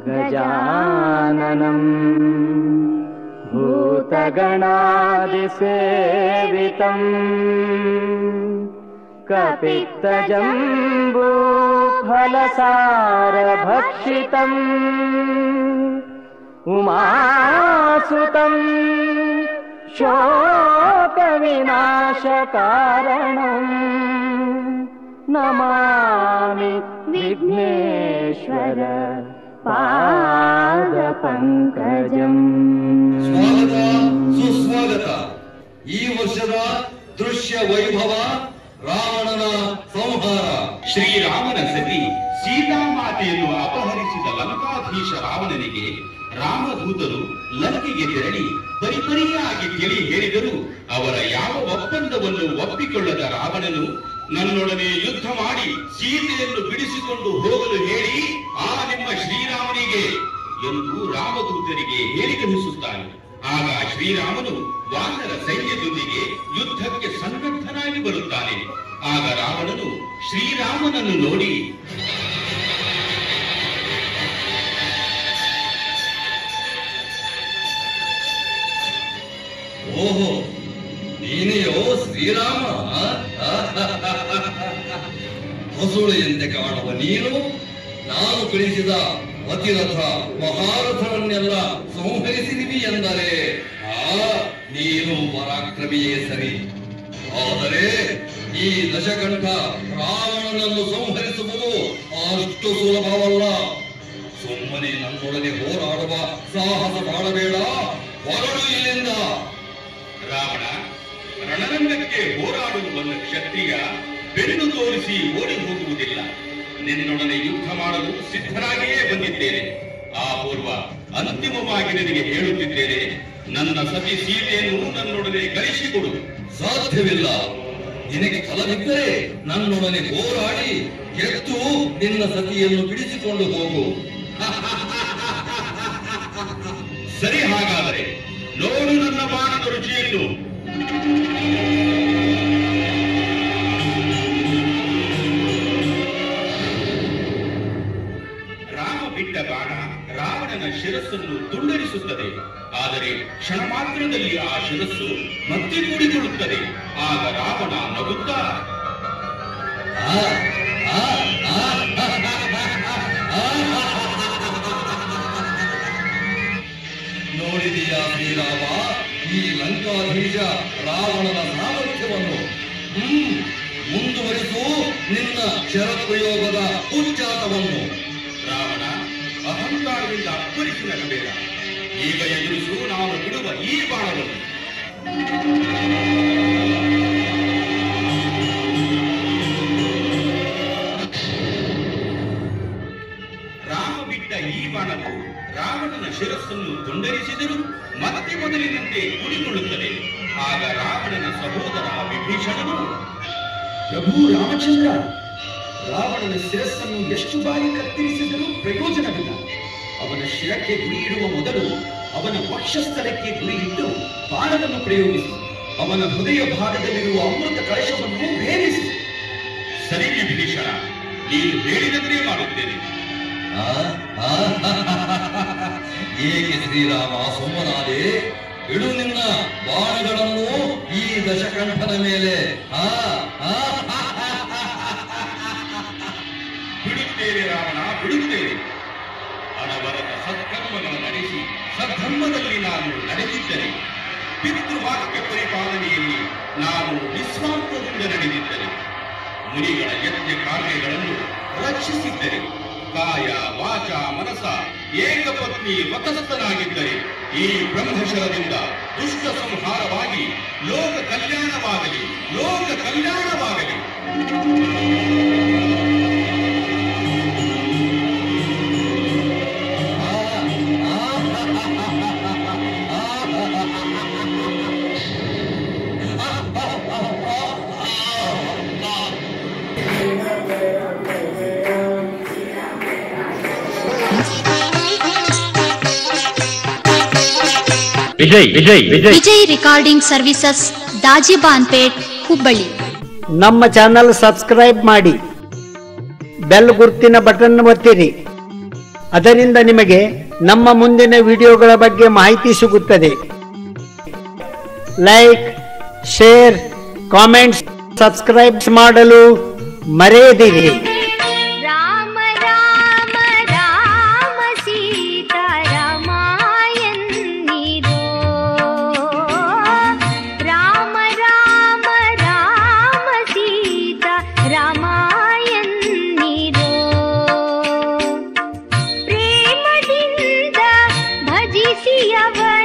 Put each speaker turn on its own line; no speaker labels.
गजाननम् भूतगणादिसेवितम् कपित्तजम्बूफलसारभक्षितम् उमासुतम् शोकविनाशकारणम् नमामि विघ्नेश्वर पादपङ्कजम्
ಸ್ವಾಗತ ಸುಸ್ವಾಗತ ಈ ವರ್ಷದ ದೃಶ್ಯ ವೈಭವ ರಾವಣನ ಸಂಹಾರ
ಶ್ರೀರಾಮನ ಸತಿ ಸೀತಾಮಾತೆಯನ್ನು ಅಪಹರಿಸಿದ ಲಂಕಾಧೀಶ ರಾವಣನಿಗೆ ರಾಮದೂತರು ಲಂಕೆಗೆ ತೆರಳಿ ಪರಿಪರಿಯಾಗಿ ತಿಳಿ ಹೇಳಿದರು ಅವರ ಯಾವ ಒಪ್ಪಂದವನ್ನು ಒಪ್ಪಿಕೊಳ್ಳದ ರಾವಣನು ನನ್ನೊಡನೆ ಯುದ್ಧ ಮಾಡಿ ಸೀತೆಯನ್ನು ಬಿಡಿಸಿಕೊಂಡು ಹೋಗಲು ಹೇಳಿ ಆ ನಿಮ್ಮ ಶ್ರೀರಾಮನಿಗೆ ಎಂದು ರಾಮದೂತರಿಗೆ ಹೇಳಿ ಕಳಿಸುತ್ತಾನೆ ಆಗ ಶ್ರೀರಾಮನು ವಾನರ ಸೈನ್ಯದೊಂದಿಗೆ ಯುದ್ಧಕ್ಕೆ ಸನ್ನದ್ಧನಾಗಿ ಬರುತ್ತಾನೆ ಆಗ ರಾವಣನು ಶ್ರೀರಾಮನನ್ನು ನೋಡಿ
ಓಹೋ ನೀನೆಯೋ ಶ್ರೀರಾಮ ಹಸುಳೆಯಂತೆ ಕಾಣುವ ನೀನು ನಾನು ಕಳಿಸಿದ ಅತಿರಥ ಮಹಾರಥರನ್ನೆಲ್ಲ ಸಂಹರಿಸಿದಿವಿ ಎಂದರೆ ಆ ನೀನು ಪರಾಕ್ರಮಿಯೇ ಸರಿ ಆದರೆ ಈ ದಶಕಂಠ ರಾವಣನನ್ನು ಸಂಹರಿಸುವುದು ಅಷ್ಟು ಸುಲಭವಲ್ಲ ಸುಮ್ಮನೆ ನನ್ನೊಡನೆ ಹೋರಾಡುವ ಸಾಹಸ ಮಾಡಬೇಡ ಹೊರಡು ಇಲ್ಲಿಂದ
ರಾವಣ ರಣರಂಗಕ್ಕೆ ಹೋರಾಡುವ ಕ್ಷತ್ರಿಯ ಬೆನ್ನು ತೋರಿಸಿ ಓಡಿ ಹೋಗುವುದಿಲ್ಲ ನಿನ್ನೊಡನೆ ಯುದ್ಧ ಮಾಡಲು ಸಿದ್ಧರಾಗಿಯೇ ಬಂದಿದ್ದೇನೆ ಆ ಪೂರ್ವ ಅಂತಿಮವಾಗಿ ನಿನಗೆ ಹೇಳುತ್ತಿದ್ದೇನೆ ನನ್ನ ಸತಿ ಸೀತೆಯನ್ನು ನನ್ನೊಡನೆ ಕಳಿಸಿಕೊಡು
ಸಾಧ್ಯವಿಲ್ಲ ನಿನಗೆ ಫಲವಿದ್ದರೆ ನನ್ನೊಡನೆ ಹೋರಾಡಿ ಗೆದ್ದು ನಿನ್ನ ಸತಿಯನ್ನು ಬಿಡಿಸಿಕೊಂಡು ಹೋಗು
ಸರಿ ಹಾಗಾದರೆ ನೋಡು ನನ್ನ ಬಾಣದ ರುಚಿಯನ್ನು ರಾಮ ಬಿಟ್ಟ ಬಾಣ ರಾವಣನ ಶಿರಸ್ಸನ್ನು ತುಂಡರಿಸುತ್ತದೆ ಆದರೆ ಕ್ಷಣ ಮಾತ್ರದಲ್ಲಿ ಆ ಶಿರಸ್ಸು ಮತ್ತೆ ಕೂಡಿಕೊಳ್ಳುತ್ತದೆ ಆಗ ರಾವಣ ನಗುತ್ತಾ
ಆ, ಆ, ಆ, ನೋಡಿದೀಯಾ ಶ್ರೀರಾಮ ಈ ಲಂಕಾಧೀಶ ರಾವಣನ ಸಾಮರ್ಥ್ಯವನ್ನು ಹ್ಮ್ ಮುಂದುವರಿಸು ನಿನ್ನ ಶರಪ್ರಯೋಗದ ಉಚ್ಚಾಟವನ್ನು
ರಾವಣ ಅಹಂಕಾರದಿಂದ ಅಪ್ಪರಿಸಿ ನಗಬೇಡ ಈಗ ಎದುರಿಸು ನಾನು ಬಿಡುವ ಈ ಬಾಣವನ್ನು ರಾಮ ಬಿಟ್ಟ ಈ ಬಾಣವು ರಾವಣನ ಶಿರಸ್ಸನ್ನು ತುಂಡರಿಸಿದರೂ ಮತ್ತೆ ಮೊದಲಿನಂತೆ ಕೂಡಿಕೊಳ್ಳುತ್ತದೆ ಆಗ ರಾವಣನ ಸಹೋದರ ವಿಭೀಷಣನು
ಪ್ರಭು ರಾಮಚಂದ್ರ ರಾವಣನ ಶಿರಸ್ಸನ್ನು ಎಷ್ಟು ಬಾರಿ ಕತ್ತರಿಸಿದರೂ ಪ್ರಯೋಜನವಿಲ್ಲ ಅವನ ಶಿರಕ್ಕೆ ಗುರಿ ಇಡುವ ಮೊದಲು ಅವನ ವಕ್ಷಸ್ಥಳಕ್ಕೆ ಗುರಿ ಇಟ್ಟು ಬಾಣವನ್ನು ಪ್ರಯೋಗಿಸಿ ಅವನ ಹೃದಯ ಭಾಗದಲ್ಲಿರುವ ಅಮೃತ ಕಳಶವನ್ನು ಭೇದಿಸಿ
ಸರಿ ವಿಭೀಷಣ ನೀನು ಹೇಳಿದಂತೆ ಮಾಡುತ್ತೇನೆ
ಆ, ಆ, ಏಕೆ ಶ್ರೀರಾಮ ಸುಮ್ಮನಾದೆ ಇಡು ನಿನ್ನ ಬಾಣಗಳನ್ನು ಈ ದಶಕಂಠನ ಮೇಲೆ ಆ, ಆ,
ಬಿಡುತ್ತೇನೆ ರಾವಣ ಬಿಡುತ್ತೇನೆ ಅನವರತ ಸತ್ಕರ್ಮಗಳನ್ನು ನಡೆಸಿ ಸದ್ಧರ್ಮದಲ್ಲಿ ನಾನು ನಡೆದಿದ್ದರೆ ಪಿತೃವಾಕ್ಯ ಪರಿಪಾಲನೆಯಲ್ಲಿ ನಾನು ನಿಸ್ವಾರ್ಥದಿಂದ ನಡೆದಿದ್ದರೆ ಮುನಿಗಳ ಯಜ್ಞ ಕಾರ್ಯಗಳನ್ನು ರಕ್ಷಿಸಿದ್ದರೆ ಕಾಯ ವಾಚ ಮನಸ ಏಕಪತ್ನಿ ವ್ರತಸ್ಥನಾಗಿದ್ದರೆ ಈ ಬ್ರಹ್ಮಶರದಿಂದ ದುಷ್ಟ ಸಂಹಾರವಾಗಿ ಲೋಕ ಕಲ್ಯಾಣವಾಗಲಿ ಲೋಕ ಕಲ್ಯಾಣವಾಗಲಿ
ವಿಜಯ್ ವಿಜಯ್ ವಿಜಯ್
ವಿಜಯ್ ರಿಕಾರ್ಡಿಂಗ್ ಸರ್ವಿಸಸ್ ದಾಜಿಬಾನ್ಪೇಟ್ ಹುಬ್ಬಳ್ಳಿ
ನಮ್ಮ ಚಾನಲ್ ಸಬ್ಸ್ಕ್ರೈಬ್ ಮಾಡಿ ಬೆಲ್ ಗುರ್ತಿನ ಬಟನ್ ಒತ್ತಿರಿ
ಅದರಿಂದ ನಿಮಗೆ ನಮ್ಮ ಮುಂದಿನ ವಿಡಿಯೋಗಳ ಬಗ್ಗೆ ಮಾಹಿತಿ ಸಿಗುತ್ತದೆ ಲೈಕ್ ಶೇರ್ ಕಾಮೆಂಟ್ಸ್ ಸಬ್ಸ್ಕ್ರೈಬ್ಸ್ ಮಾಡಲು ಮರೆಯದಿರಿ
ರಾಮ ರಾಮ ರಾಮ ಸೀತಾ ರಾಮಾಯನ್ನಿರೋ ರಾಮ ರಾಮ ರಾಮ ಸೀತಾ ರಾಮಾಯನ್ನಿರೋ ಪ್ರೇಮದಿಂದ ಭಜಿಸಿ ಅವನ